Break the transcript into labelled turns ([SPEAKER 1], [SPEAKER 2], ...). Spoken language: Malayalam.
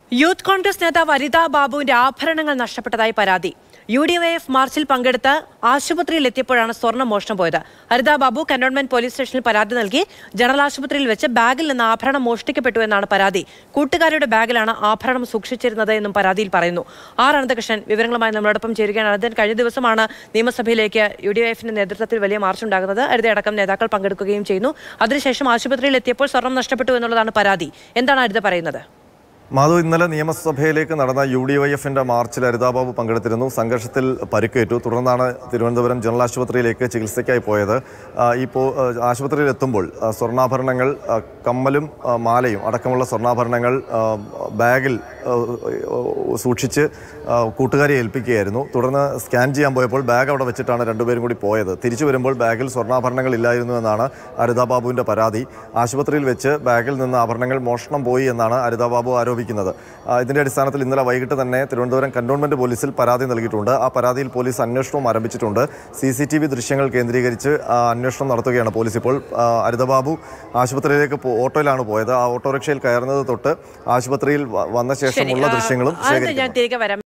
[SPEAKER 1] യൂത്ത് കോൺഗ്രസ് നേതാവ് അരിത ബാബുവിന്റെ ആഭരണങ്ങൾ നഷ്ടപ്പെട്ടതായി പരാതി യു ഡി വൈ എഫ് മാർച്ചിൽ പങ്കെടുത്ത് ആശുപത്രിയിൽ എത്തിയപ്പോഴാണ് സ്വർണ്ണം മോഷണം പോയത് അരിത ബാബു കന്റോൺമെന്റ് പോലീസ് സ്റ്റേഷനിൽ പരാതി നൽകി ജനറൽ ആശുപത്രിയിൽ വെച്ച് ബാഗിൽ നിന്ന് ആഭരണം മോഷ്ടിക്കപ്പെട്ടു എന്നാണ് പരാതി കൂട്ടുകാരുടെ ബാഗിലാണ് ആഭരണം സൂക്ഷിച്ചിരുന്നത് എന്നും പരാതിയിൽ പറയുന്നു ആർ അനന്തകൃഷ്ണൻ വിവരങ്ങളുമായി നമ്മളോടൊപ്പം ചേരുകയാണ് അനന്തൻ കഴിഞ്ഞ ദിവസമാണ് നിയമസഭയിലേക്ക് യു ഡി എഫിന്റെ നേതൃത്വത്തിൽ വലിയ മാർച്ച് ഉണ്ടാകുന്നത് അരിതയടക്കം നേതാക്കൾ പങ്കെടുക്കുകയും ചെയ്യുന്നു അതിനുശേഷം ആശുപത്രിയിൽ എത്തിയപ്പോൾ സ്വർണം നഷ്ടപ്പെട്ടു എന്നുള്ളതാണ് പരാതി എന്താണ് അരിത പറയുന്നത്
[SPEAKER 2] മാധു ഇന്നലെ നിയമസഭയിലേക്ക് നടന്ന യു ഡി വൈ എഫിന്റെ മാർച്ചിൽ അരിതാബാബു പങ്കെടുത്തിരുന്നു സംഘർഷത്തിൽ പരിക്കേറ്റു തുടർന്നാണ് തിരുവനന്തപുരം ജനറൽ ആശുപത്രിയിലേക്ക് ചികിത്സയ്ക്കായി പോയത് ആ, ഈ പോ ആ, ആശുപത്രിയിൽ എത്തുമ്പോൾ ആ, സ്വർണ്ണാഭരണങ്ങൾ ആ, കമ്മലും ആ, മാലയും അടക്കമുള്ള സ്വർണ്ണാഭരണങ്ങൾ ആ, ബാഗിൽ ആ, സൂക്ഷിച്ച് ആ, കൂട്ടുകാരെ ഏൽപ്പിക്കുകയായിരുന്നു തുടർന്ന് സ്കാൻ ചെയ്യാൻ പോയപ്പോൾ ബാഗ് അവിടെ വെച്ചിട്ടാണ് രണ്ടുപേരും കൂടി പോയത് തിരിച്ചു വരുമ്പോൾ ബാഗിൽ സ്വർണ്ണാഭരണങ്ങൾ ഇല്ലായിരുന്നു എന്നാണ് അരിതാബാബുവിന്റെ പരാതി ആശുപത്രിയിൽ വെച്ച് ബാഗിൽ നിന്ന് ആഭരണങ്ങൾ മോഷണം പോയി എന്നാണ് അരിതാബാബു ആരോപിക്കുന്നത് ആ, ഇതിന്റെ അടിസ്ഥാനത്തിൽ ഇന്നലെ വൈകിട്ട് തന്നെ തിരുവനന്തപുരം കന്റോൺമെന്റ് പോലീസിൽ പരാതി നൽകിയിട്ടുണ്ട് ആ പരാതിയിൽ പോലീസ് അന്വേഷണവും ആരംഭിച്ചിട്ടുണ്ട് സി സി ടി വി ദൃശ്യങ്ങൾ കേന്ദ്രീകരിച്ച് ആ, അന്വേഷണം നടത്തുകയാണ് പോലീസ് ഇപ്പോൾ ആ, അരിതബാബു ആശുപത്രിയിലേക്ക് പോ- ഓട്ടോയിലാണ് പോയത് ആ ഓട്ടോറിക്ഷയിൽ കയറുന്നത് തൊട്ട് ആശുപത്രിയിൽ വ- വന്ന ശേഷമുള്ള
[SPEAKER 1] ആ,
[SPEAKER 2] ദൃശ്യങ്ങളും
[SPEAKER 1] അത് ഞാൻ
[SPEAKER 2] ശേഖരിക്കുന്നു
[SPEAKER 1] തിരികെ വരാം